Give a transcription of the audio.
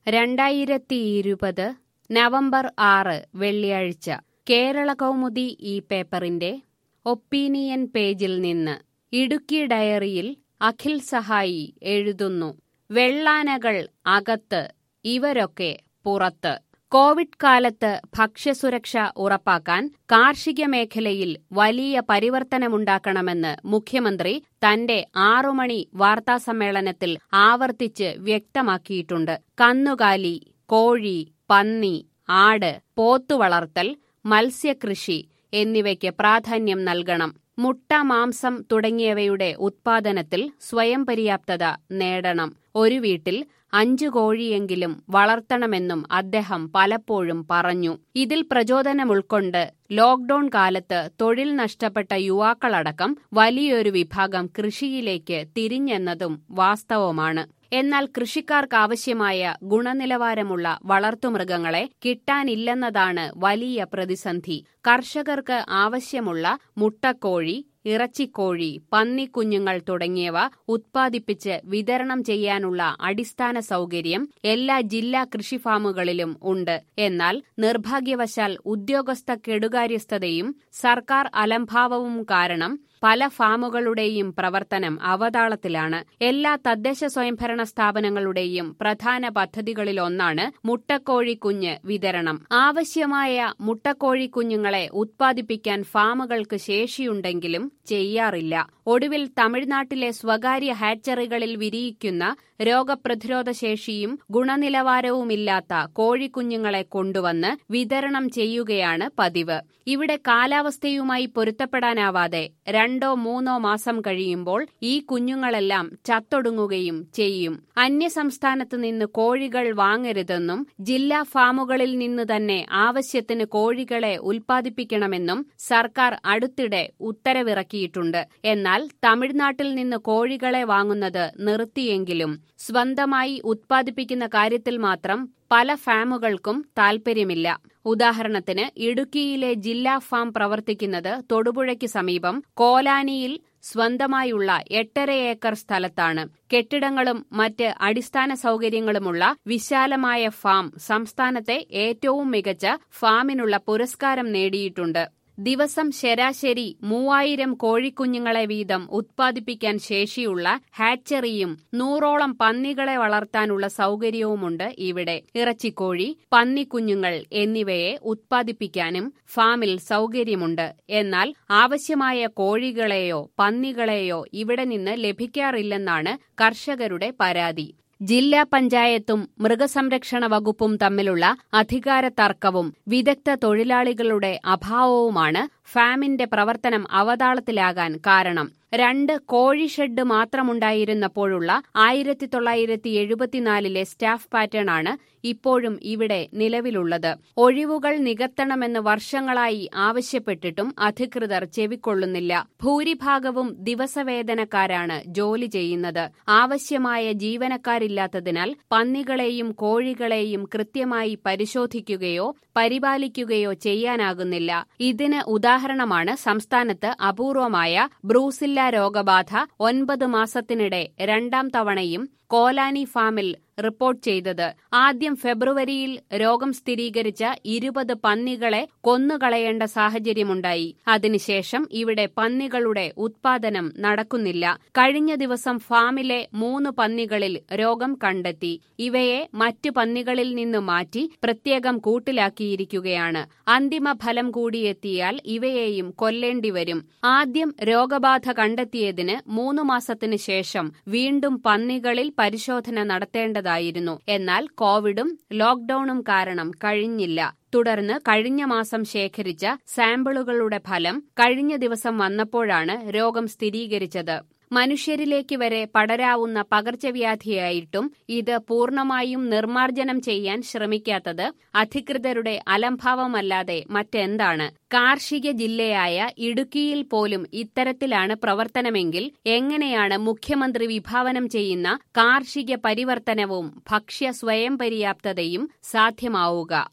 രണ്ടായിരത്തിയിരുപത് നവംബർ ആറ് വെള്ളിയാഴ്ച കേരള കൗമുദി ഈ പേപ്പറിന്റെ ഒപ്പീനിയൻ പേജിൽ നിന്ന് ഇടുക്കി ഡയറിയിൽ അഖിൽ സഹായി എഴുതുന്നു വെള്ളാനകൾ അകത്ത് ഇവരൊക്കെ പുറത്ത് കോവിഡ് കാലത്ത് ഭക്ഷ്യസുരക്ഷ ഉറപ്പാക്കാൻ കാർഷിക മേഖലയിൽ വലിയ പരിവർത്തനമുണ്ടാക്കണമെന്ന് മുഖ്യമന്ത്രി തന്റെ ആറുമണി വാർത്താസമ്മേളനത്തിൽ ആവർത്തിച്ച് വ്യക്തമാക്കിയിട്ടുണ്ട് കന്നുകാലി കോഴി പന്നി ആട് പോത്തുവളർത്തൽ മത്സ്യകൃഷി എന്നിവയ്ക്ക് പ്രാധാന്യം നൽകണം മുട്ട മാംസം തുടങ്ങിയവയുടെ ഉത്പാദനത്തിൽ സ്വയം പര്യാപ്തത നേടണം ഒരു വീട്ടിൽ അഞ്ചു കോഴിയെങ്കിലും വളർത്തണമെന്നും അദ്ദേഹം പലപ്പോഴും പറഞ്ഞു ഇതിൽ പ്രചോദനം ഉൾക്കൊണ്ട് ലോക്ഡൌൺ കാലത്ത് തൊഴിൽ നഷ്ടപ്പെട്ട യുവാക്കളടക്കം വലിയൊരു വിഭാഗം കൃഷിയിലേക്ക് തിരിഞ്ഞെന്നതും വാസ്തവമാണ് എന്നാൽ കൃഷിക്കാർക്കാവശ്യമായ ഗുണനിലവാരമുള്ള വളർത്തുമൃഗങ്ങളെ കിട്ടാനില്ലെന്നതാണ് വലിയ പ്രതിസന്ധി കർഷകർക്ക് ആവശ്യമുള്ള മുട്ടക്കോഴി ഇറച്ചിക്കോഴി പന്നിക്കുഞ്ഞുങ്ങൾ തുടങ്ങിയവ ഉത്പാദിപ്പിച്ച് വിതരണം ചെയ്യാനുള്ള അടിസ്ഥാന സൗകര്യം എല്ലാ ജില്ലാ കൃഷിഫാമുകളിലും ഉണ്ട് എന്നാൽ നിർഭാഗ്യവശാൽ ഉദ്യോഗസ്ഥ കെടുകാര്യസ്ഥതയും സർക്കാർ അലംഭാവവും കാരണം പല ഫാമുകളുടെയും പ്രവർത്തനം അവതാളത്തിലാണ് എല്ലാ തദ്ദേശ സ്വയംഭരണ സ്ഥാപനങ്ങളുടെയും പ്രധാന പദ്ധതികളിലൊന്നാണ് മുട്ടക്കോഴിക്കുഞ്ഞ് വിതരണം ആവശ്യമായ മുട്ടക്കോഴിക്കുഞ്ഞുങ്ങളെ ഉത്പാദിപ്പിക്കാൻ ഫാമുകൾക്ക് ശേഷിയുണ്ടെങ്കിലും ചെയ്യാറില്ല ഒടുവിൽ തമിഴ്നാട്ടിലെ സ്വകാര്യ ഹാച്ചറികളിൽ വിരിയിക്കുന്ന രോഗപ്രതിരോധ ശേഷിയും ഗുണനിലവാരവുമില്ലാത്ത കോഴിക്കുഞ്ഞുങ്ങളെ കൊണ്ടുവന്ന് വിതരണം ചെയ്യുകയാണ് പതിവ് ഇവിടെ കാലാവസ്ഥയുമായി പൊരുത്തപ്പെടാനാവാതെ രണ്ടോ മൂന്നോ മാസം കഴിയുമ്പോൾ ഈ കുഞ്ഞുങ്ങളെല്ലാം ചത്തൊടുങ്ങുകയും ചെയ്യും അന്യസംസ്ഥാനത്ത് നിന്ന് കോഴികൾ വാങ്ങരുതെന്നും ജില്ലാ ഫാമുകളിൽ നിന്ന് തന്നെ ആവശ്യത്തിന് കോഴികളെ ഉൽപ്പാദിപ്പിക്കണമെന്നും സർക്കാർ അടുത്തിടെ ഉത്തരവിറക്കിയിട്ടുണ്ട് എന്നാൽ തമിഴ്നാട്ടിൽ നിന്ന് കോഴികളെ വാങ്ങുന്നത് നിർത്തിയെങ്കിലും സ്വന്തമായി ഉത്പാദിപ്പിക്കുന്ന കാര്യത്തിൽ മാത്രം പല ഫാമുകൾക്കും താൽപ്പര്യമില്ല ഉദാഹരണത്തിന് ഇടുക്കിയിലെ ജില്ലാ ഫാം പ്രവർത്തിക്കുന്നത് തൊടുപുഴയ്ക്ക് സമീപം കോലാനിയിൽ സ്വന്തമായുള്ള എട്ടര ഏക്കർ സ്ഥലത്താണ് കെട്ടിടങ്ങളും മറ്റ് അടിസ്ഥാന സൗകര്യങ്ങളുമുള്ള വിശാലമായ ഫാം സംസ്ഥാനത്തെ ഏറ്റവും മികച്ച ഫാമിനുള്ള പുരസ്കാരം നേടിയിട്ടുണ്ട് ദിവസം ശരാശരി മൂവായിരം കോഴിക്കുഞ്ഞുങ്ങളെ വീതം ഉത്പാദിപ്പിക്കാൻ ശേഷിയുള്ള ഹാച്ചറിയും നൂറോളം പന്നികളെ വളർത്താനുള്ള സൗകര്യവുമുണ്ട് ഇവിടെ ഇറച്ചിക്കോഴി പന്നിക്കുഞ്ഞുങ്ങൾ എന്നിവയെ ഉത്പാദിപ്പിക്കാനും ഫാമിൽ സൗകര്യമുണ്ട് എന്നാൽ ആവശ്യമായ കോഴികളെയോ പന്നികളെയോ ഇവിടെ നിന്ന് ലഭിക്കാറില്ലെന്നാണ് കർഷകരുടെ പരാതി ജില്ലാ പഞ്ചായത്തും മൃഗസംരക്ഷണ വകുപ്പും തമ്മിലുള്ള അധികാര തർക്കവും വിദഗ്ധ തൊഴിലാളികളുടെ അഭാവവുമാണ് ഫാമിന്റെ പ്രവർത്തനം അവതാളത്തിലാകാൻ കാരണം രണ്ട് കോഴി ഷെഡ് മാത്രമുണ്ടായിരുന്നപ്പോഴുള്ള ആയിരത്തി തൊള്ളായിരത്തി എഴുപത്തിനാലിലെ സ്റ്റാഫ് പാറ്റേൺ ആണ് ഇപ്പോഴും ഇവിടെ നിലവിലുള്ളത് ഒഴിവുകൾ നികത്തണമെന്ന് വർഷങ്ങളായി ആവശ്യപ്പെട്ടിട്ടും അധികൃതർ ചെവിക്കൊള്ളുന്നില്ല ഭൂരിഭാഗവും ദിവസവേതനക്കാരാണ് ജോലി ചെയ്യുന്നത് ആവശ്യമായ ജീവനക്കാരില്ലാത്തതിനാൽ പന്നികളെയും കോഴികളെയും കൃത്യമായി പരിശോധിക്കുകയോ പരിപാലിക്കുകയോ ചെയ്യാനാകുന്നില്ല ഇതിന് ഉദാഹരണമാണ് സംസ്ഥാനത്ത് അപൂർവമായ ബ്രൂസില്ല രോഗബാധ ഒൻപത് മാസത്തിനിടെ രണ്ടാം തവണയും കോലാനി ഫാമിൽ റിപ്പോർട്ട് ചെയ്തത് ആദ്യം ഫെബ്രുവരിയിൽ രോഗം സ്ഥിരീകരിച്ച ഇരുപത് പന്നികളെ കൊന്നുകളയേണ്ട സാഹചര്യമുണ്ടായി അതിനുശേഷം ഇവിടെ പന്നികളുടെ ഉത്പാദനം നടക്കുന്നില്ല കഴിഞ്ഞ ദിവസം ഫാമിലെ മൂന്ന് പന്നികളിൽ രോഗം കണ്ടെത്തി ഇവയെ മറ്റു പന്നികളിൽ നിന്ന് മാറ്റി പ്രത്യേകം കൂട്ടിലാക്കിയിരിക്കുകയാണ് അന്തിമ ഫലം കൂടിയെത്തിയാൽ ഇവയെയും കൊല്ലേണ്ടിവരും ആദ്യം രോഗബാധ കണ്ടെത്തിയതിന് മൂന്ന് മാസത്തിനു ശേഷം വീണ്ടും പന്നികളിൽ പരിശോധന നടത്തേണ്ടതായിരുന്നു എന്നാൽ കോവിഡും ലോക്ഡൌണും കാരണം കഴിഞ്ഞില്ല തുടർന്ന് കഴിഞ്ഞ മാസം ശേഖരിച്ച സാമ്പിളുകളുടെ ഫലം കഴിഞ്ഞ ദിവസം വന്നപ്പോഴാണ് രോഗം സ്ഥിരീകരിച്ചത് മനുഷ്യരിലേക്ക് വരെ പടരാവുന്ന പകർച്ചവ്യാധിയായിട്ടും ഇത് പൂർണ്ണമായും നിർമ്മാർജ്ജനം ചെയ്യാൻ ശ്രമിക്കാത്തത് അധികൃതരുടെ അലംഭാവമല്ലാതെ മറ്റെന്താണ് കാർഷിക ജില്ലയായ ഇടുക്കിയിൽ പോലും ഇത്തരത്തിലാണ് പ്രവർത്തനമെങ്കിൽ എങ്ങനെയാണ് മുഖ്യമന്ത്രി വിഭാവനം ചെയ്യുന്ന കാർഷിക പരിവർത്തനവും ഭക്ഷ്യ സ്വയം പര്യാപ്തതയും സാധ്യമാവുക